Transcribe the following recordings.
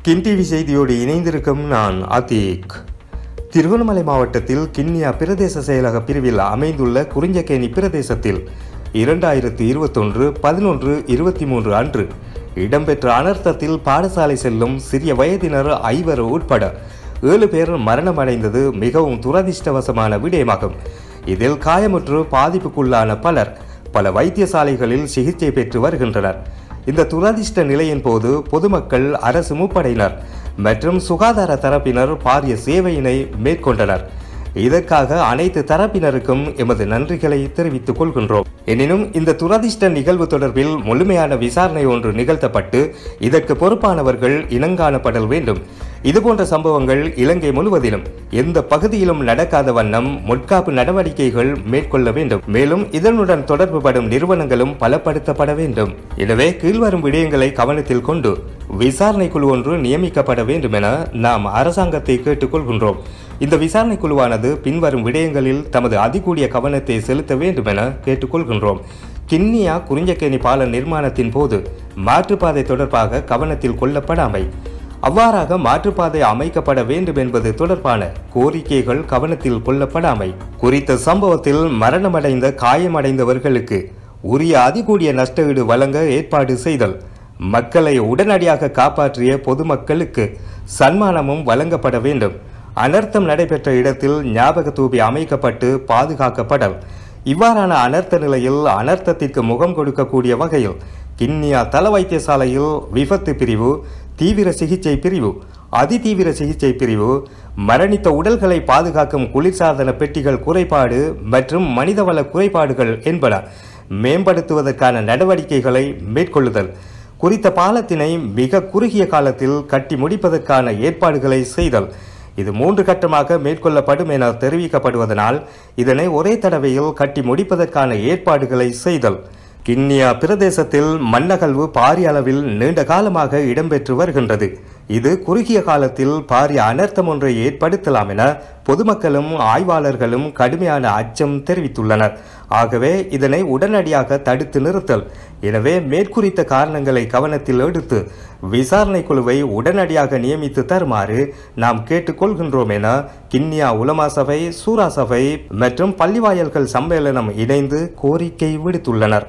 கின் டிவி செய்தியோடு இணைந்திருக்கும் நான் அதீக் திருகோணமலை மாவட்டத்தில் கிண்ணியா பிரதேச செயலக பிரிவில் அமைந்துள்ள குறிஞ்சக்கேணி பிரதேசத்தில் இரண்டாயிரத்தி இருபத்தொன்று பதினொன்று இருபத்தி மூன்று அன்று இடம்பெற்ற அனர்த்தத்தில் பாடசாலை செல்லும் சிறிய வயதினர் ஐவர் உட்பட ஏழு பேர் மரணமடைந்தது மிகவும் துரதிர்ஷ்டவசமான விடயமாகும் இதில் காயமுற்று பாதிப்புக்குள்ளான பலர் பல வைத்தியசாலைகளில் சிகிச்சை பெற்று வருகின்றனர் இந்த துரதிர்ஷ்ட நிலையின் போது பொதுமக்கள் அரசு முப்படையினர் மற்றும் சுகாதார தரப்பினர் பாரிய சேவையினை மேற்கொண்டனர் இதற்காக அனைத்து தரப்பினருக்கும் எமது நன்றிகளை தெரிவித்துக் கொள்கின்றோம் எனினும் இந்த துரதிர்ஷ்ட நிகழ்வு தொடர்பில் முழுமையான விசாரணை ஒன்று நிகழ்த்தப்பட்டு இதற்கு பொறுப்பானவர்கள் இனங்காணப்படல் வேண்டும் இதுபோன்ற சம்பவங்கள் இலங்கை முழுவதிலும் எந்த பகுதியிலும் நடக்காத வண்ணம் முட்காப்பு நடவடிக்கைகள் மேற்கொள்ள வேண்டும் மேலும் இதனுடன் தொடர்புபடும் நிறுவனங்களும் பலப்படுத்தப்பட வேண்டும் எனவே கீழ்வரும் விடயங்களை கவனத்தில் கொண்டு விசாரணை குழு ஒன்று நியமிக்கப்பட வேண்டும் என நாம் அரசாங்கத்தை கேட்டுக்கொள்கின்றோம் இந்த விசாரணை குழுவானது பின்வரும் விடயங்களில் தமது அதிகூடிய கவனத்தை செலுத்த வேண்டும் என கேட்டுக்கொள்கின்றோம் கிண்ணியா குறிஞ்சக்கேணி பால நிர்மாணத்தின் போது மாற்றுப்பாதை தொடர்பாக கவனத்தில் கொள்ளப்படாமை அவ்வாறாக மாற்றுப்பாதை அமைக்கப்பட வேண்டும் என்பது தொடர்பான கோரிக்கைகள் கவனத்தில் கொள்ளப்படாமை குறித்த சம்பவத்தில் மரணமடைந்த காயமடைந்தவர்களுக்கு உரிய அதிகூடிய நஷ்டஈடு வழங்க ஏற்பாடு செய்தல் மக்களை உடனடியாக காப்பாற்றிய பொதுமக்களுக்கு சன்மானமும் வழங்கப்பட வேண்டும் அனர்த்தம் நடைபெற்ற இடத்தில் ஞாபக தூபி அமைக்கப்பட்டு பாதுகாக்கப்படல் இவ்வாறான அனர்த்த நிலையில் அனர்த்தத்திற்கு முகம் கொடுக்கக்கூடிய வகையில் கிண்ணியா தல வைத்தியசாலையில் விபத்து பிரிவு தீவிர சிகிச்சை பிரிவு அதிதீவிர சிகிச்சை பிரிவு மரணித்த உடல்களை பாதுகாக்கும் குளிர்சாதன பெட்டிகள் குறைபாடு மற்றும் மனிதவள குறைபாடுகள் என்பன மேம்படுத்துவதற்கான நடவடிக்கைகளை மேற்கொள்ளுதல் குறித்த பாலத்தினை மிக குறுகிய காலத்தில் கட்டி முடிப்பதற்கான ஏற்பாடுகளை செய்தல் இது மூன்று கட்டமாக மேற்கொள்ளப்படும் என தெரிவிக்கப்படுவதனால் இதனை ஒரே தடவையில் கட்டி முடிப்பதற்கான ஏற்பாடுகளை செய்தல் கிண்ணியா பிரதேசத்தில் மண்ணகழ்வு பாரிய அளவில் நீண்ட காலமாக இடம்பெற்று வருகின்றது இது குறுகிய காலத்தில் பாரிய அனர்த்தம் ஒன்றை ஏற்படுத்தலாம் என பொதுமக்களும் ஆய்வாளர்களும் கடுமையான அச்சம் தெரிவித்துள்ளனர் ஆகவே இதனை உடனடியாக தடுத்து நிறுத்தல் எனவே மேற்குறித்த காரணங்களை கவனத்தில் எடுத்து விசாரணை குழுவை உடனடியாக நியமித்து தருமாறு நாம் கேட்டுக்கொள்கின்றோம் என கிண்ணியா உலமா சபை சூரா சபை மற்றும் பள்ளிவாயல்கள் சம்மேளனம் இணைந்து கோரிக்கை விடுத்துள்ளனர்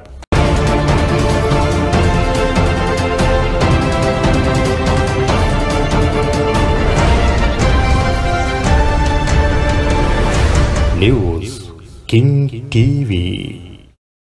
நியூஸ் கிங் டிவி